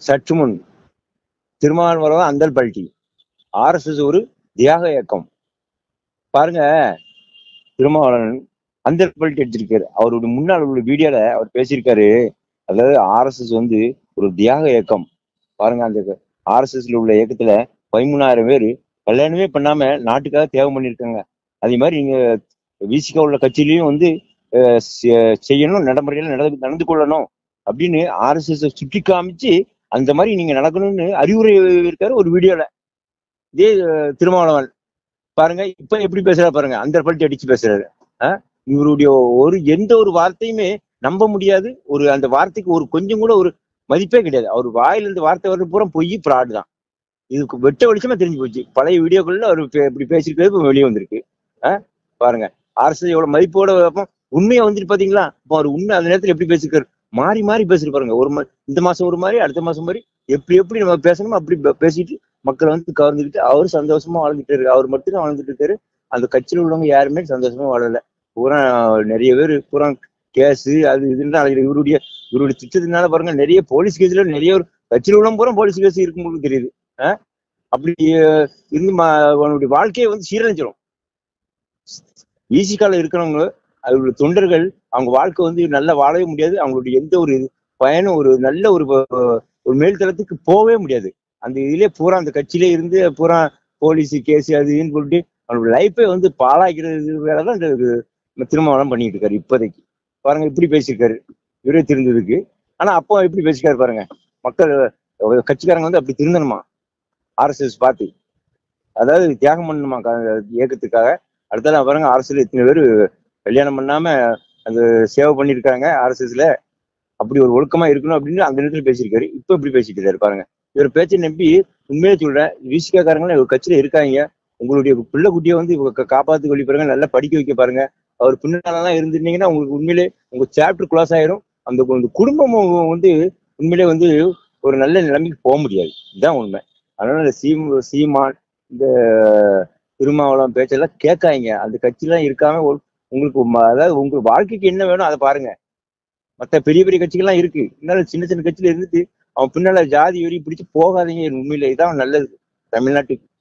சற்று முன் திருமாவளவன் அந்தல் பல்ட்டி ஆர்எஸ்எஸ் ஒரு தியாக இயக்கம் பாருங்க திருமாவளவன் அந்தல் பல்ட்டி அடிச்சிருக்காரு அவருடைய முன்னாள் உள்ள வீடியோல அவர் பேசியிருக்காரு அதாவது ஆர்எஸ்எஸ் வந்து ஒரு தியாக இயக்கம் பாருங்க அந்த ஆர்எஸ்எஸ்ல உள்ள இயக்கத்துல பதிமூணாயிரம் பேர் கல்யாணமே பண்ணாம நாட்டுக்காக தியாகம் பண்ணியிருக்காங்க அதே மாதிரி நீங்க விசிகா உள்ள கட்சியிலையும் வந்து அஹ், செ- செய்யணும் நடைமுறையில நடந்து நடந்து கொள்ளணும் அப்படின்னு ஆர்எஸ்எஸ் சுட்டி காமிச்சு அந்த மாதிரி நீங்க நடக்கணும்னு அறிவுரை இருக்காரு ஒரு வீடியோல இதே அஹ், திருமாவளவன் பாருங்க இப்ப எப்படி பேசுறாரு பாருங்க அந்த பல்ட்டி அடிச்சு பேசுறாரு அஹ், இவருடைய ஒரு எந்த ஒரு வார்த்தையுமே நம்ப முடியாது ஒரு அந்த வார்த்தைக்கு ஒரு கொஞ்சம் கூட ஒரு மதிப்பே கிடையாது அவர் வாயில இருந்து வார்த்தை வர்றது பூரா பொய் ஃப்ராடு தான் இதுக்கு வெட்ட வெளிச்சமா தெரிஞ்சு போச்சு பழைய வீடியோக்கள்ல அவர் பே- இப்படி பேசியிருக்கிறது இப்ப வெளியே வந்திருக்கு அஹ், பாருங்க அரசு எவ்வளவு மதிப்போட அப்போ உண்மையா வந்துட்டு பாத்தீங்களா இப்போ அவர் உண்மை அந்த நேரத்துல எப்படி பேசிருக்காரு மாறி மாறி பேசிட்டு பாருங்க ஒரு மா- இந்த மாசம் ஒரு மாதிரி அடுத்த மாசம் மாதிரி எப்படி எப்படி நம்ம பேசணுமோ அப்படி பே- பேசிட்டு மக்களை வந்து கவர்ந்துக்கிட்டு அவர் சந்தோஷமா வாழ்ந்துட்டு இருக்கு அவர் மட்டும் தான் வாழ்ந்துட்டு இருக்காரு அந்த கட்சியில உள்ளவங்க யாருமே சந்தோஷமா வாழல பூரா நிறைய பேர் பூரா கேஸ் அது இதுன்னு தான் இவருடைய இவருடைய திட்டத்தினால பாருங்க நிறைய போலீஸ் கேஸ்ல நிறைய ஒரு கட்சியில உள்ளவங்க பூரா போலீஸ் கேஸ் இருக்கும்போது தெரியுது அஹ்? அப்படி அஹ், இருந்து ம- அவனுடைய வாழ்க்கையை வந்து சீரழிஞ்சிடும் ஈசிக்கால இருக்கிறவங்க அவருடைய தொண்டர்கள் அவங்க வாழ்க்கை வந்து நல்லா வாழவே முடியாது அவங்களுடைய எந்த ஒரு இது- பயனும் ஒரு நல்ல ஒரு அஹ், ஒரு மேல்தளத்துக்கு போகவே முடியாது அந்த இதுலயே பூரா அந்த கட்சியிலே இருந்து பூரா போலீஸ் கேஸ் அது இதுன்னு சொல்லிட்டு அவனோட லைஃபே வந்து பாழாக்கிறது வேலை தான் இந்த இந்த திருமணம் பண்ணிட்டு இருக்காரு இப்போதைக்கு பாருங்க இப்படி பேசியிருக்காரு இவரே திருந்ததுக்கு ஆனா அப்போ எப்படி பேசியிருக்காரு பாருங்க மக்கள் அஹ், கட்சிக்காரங்க வந்து அப்படி திருந்தணுமா ஆர்எஸ்எஸ் பார்த்து அதாவது தியாகம் பண்ணணுமா க- இயக்கத்துக்காக அடுத்தால பாருங்க அரசுல இத்தனை பேர் கல்யாணம் பண்ணாம அந்த சேவை பண்ணியிருக்காங்க ஆர்எஸ்எஸ்ல அப்படி ஒரு ஒழுக்கமா இருக்கணும் அப்படின்னு அந்த நேரத்துல பேசியிருக்காரு இப்ப இப்படி பேசிட்டு இருக்காரு பாருங்க இவர் பேச்சை நம்பி உண்மையை சொல்றேன் விசிகாக்காரங்களும் இவர் கட்சியில இருக்காங்க உங்களுடைய பிள்ளை குட்டியை வந்து இவங்க கா- காப்பாத்து கொள்ளி பாருங்க நல்லா படிக்க வைக்க பாருங்க அவர் பின்னாலலாம் இருந்திருந்தீங்கன்னா உங்களுக்கு உண்மையிலே உங்க சாப்டர் க்ளோஸ் ஆயிரும் அந்த உங்க குடும்பமும் வந்து உண்மையிலே வந்து ஒரு நல்ல நிலைமைக்கு போக முடியாது இதுதான் உண்மை அதனால இந்த சீம் சீமான் இந்த திருமாவளம் பேச்செல்லாம் கேட்காதீங்க அந்த கட்சியெல்லாம் இருக்காம ஒரு- உங்களுக்கு ம- அதாவது உங்க வாழ்க்கைக்கு என்ன வேணும் அதை பாருங்க மத்த பெரிய பெரிய கட்சிகள்லாம் இருக்கு இருந்தாலும் சின்ன சின்ன கட்சியில இருந்துட்டு அவன் பின்னால ஜாதி வெறி பிடிச்சு போகாதீங்க உண்மையில இதான் நல்லது தமிழ்நாட்டுக்கு